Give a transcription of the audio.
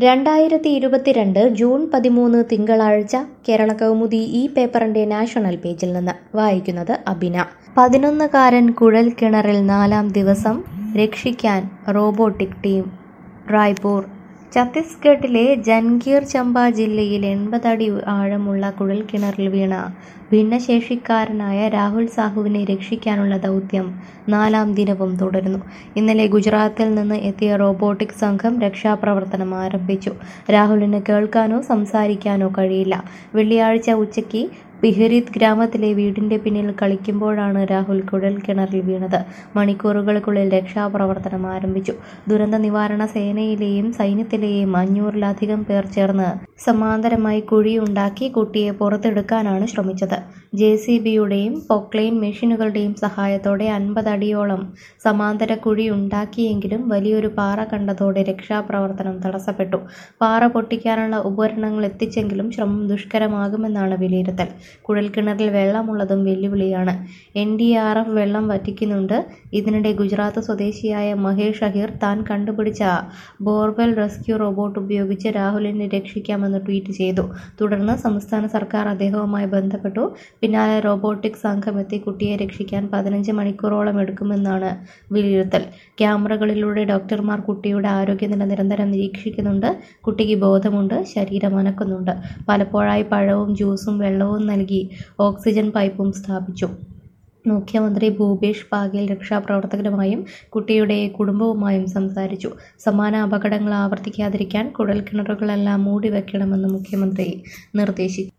രണ്ടായിരത്തി ഇരുപത്തിരണ്ട് ജൂൺ പതിമൂന്ന് തിങ്കളാഴ്ച കേരള കൗമുദി ഈ പേപ്പറിന്റെ നാഷണൽ പേജിൽ നിന്ന് വായിക്കുന്നത് അബിന പതിനൊന്നുകാരൻ കുഴൽ കിണറിൽ നാലാം ദിവസം രക്ഷിക്കാൻ റോബോട്ടിക് ടീം റായ്പൂർ ഛത്തീസ്ഗഡിലെ ജൻഗീർ ചമ്പ ജില്ലയിൽ എൺപതടി ആഴമുള്ള കുഴൽക്കിണറിൽ വീണ ഭിന്നശേഷിക്കാരനായ രാഹുൽ സാഹുവിനെ രക്ഷിക്കാനുള്ള ദൗത്യം നാലാം ദിനവും തുടരുന്നു ഇന്നലെ ഗുജറാത്തിൽ നിന്ന് എത്തിയ റോബോട്ടിക് സംഘം രക്ഷാപ്രവർത്തനം ആരംഭിച്ചു രാഹുലിന് കേൾക്കാനോ സംസാരിക്കാനോ കഴിയില്ല വെള്ളിയാഴ്ച ഉച്ചയ്ക്ക് പിഹരിത് ഗ്രാമത്തിലെ വീടിന്റെ പിന്നിൽ കളിക്കുമ്പോഴാണ് രാഹുൽ കുഴൽക്കിണറിൽ വീണത് മണിക്കൂറുകൾക്കുള്ളിൽ രക്ഷാപ്രവർത്തനം ആരംഭിച്ചു ദുരന്ത നിവാരണ സേനയിലെയും സൈന്യത്തിലെയും അഞ്ഞൂറിലധികം പേർ ചേർന്ന് സമാന്തരമായി കുഴിയുണ്ടാക്കി കുട്ടിയെ പുറത്തെടുക്കാനാണ് ശ്രമിച്ചത് ജെ സി ബിയുടെയും പൊക്ലെയിൻ മെഷീനുകളുടെയും സഹായത്തോടെ അൻപതടിയോളം സമാന്തര കുഴി ഉണ്ടാക്കിയെങ്കിലും വലിയൊരു പാറ കണ്ടതോടെ രക്ഷാപ്രവർത്തനം തടസ്സപ്പെട്ടു പാറ പൊട്ടിക്കാനുള്ള ഉപകരണങ്ങൾ എത്തിച്ചെങ്കിലും ശ്രമം ദുഷ്കരമാകുമെന്നാണ് വിലയിരുത്തൽ കുഴൽക്കിണറിൽ വെള്ളമുള്ളതും വെല്ലുവിളിയാണ് എൻ ഡി ആർ എഫ് വെള്ളം വറ്റിക്കുന്നുണ്ട് ഇതിനിടെ ഗുജറാത്ത് സ്വദേശിയായ മഹേഷ് അഹിർ താൻ കണ്ടുപിടിച്ച ബോർവെൽ റെസ്ക്യൂ റോബോട്ട് ഉപയോഗിച്ച് രാഹുലിനെ രക്ഷിക്കാമെന്ന് ട്വീറ്റ് ചെയ്തു തുടർന്ന് സംസ്ഥാന സർക്കാർ അദ്ദേഹവുമായി ബന്ധപ്പെട്ടു പിന്നാലെ റോബോട്ടിക് സംഘം എത്തി കുട്ടിയെ രക്ഷിക്കാൻ പതിനഞ്ച് മണിക്കൂറോളം എടുക്കുമെന്നാണ് വിലയിരുത്തൽ ക്യാമറകളിലൂടെ ഡോക്ടർമാർ കുട്ടിയുടെ ആരോഗ്യനില നിരന്തരം നിരീക്ഷിക്കുന്നുണ്ട് കുട്ടിക്ക് ബോധമുണ്ട് ശരീരം അനക്കുന്നുണ്ട് പലപ്പോഴായി പഴവും ജ്യൂസും വെള്ളവും നൽകി ഓക്സിജൻ പൈപ്പും സ്ഥാപിച്ചു മുഖ്യമന്ത്രി ഭൂപേഷ് ബാഗേൽ രക്ഷാപ്രവർത്തകരുമായും കുട്ടിയുടെ കുടുംബവുമായും സംസാരിച്ചു സമാന അപകടങ്ങൾ ആവർത്തിക്കാതിരിക്കാൻ കുഴൽക്കിണറുകളെല്ലാം മൂടിവെക്കണമെന്ന് മുഖ്യമന്ത്രി നിർദ്ദേശിച്ചു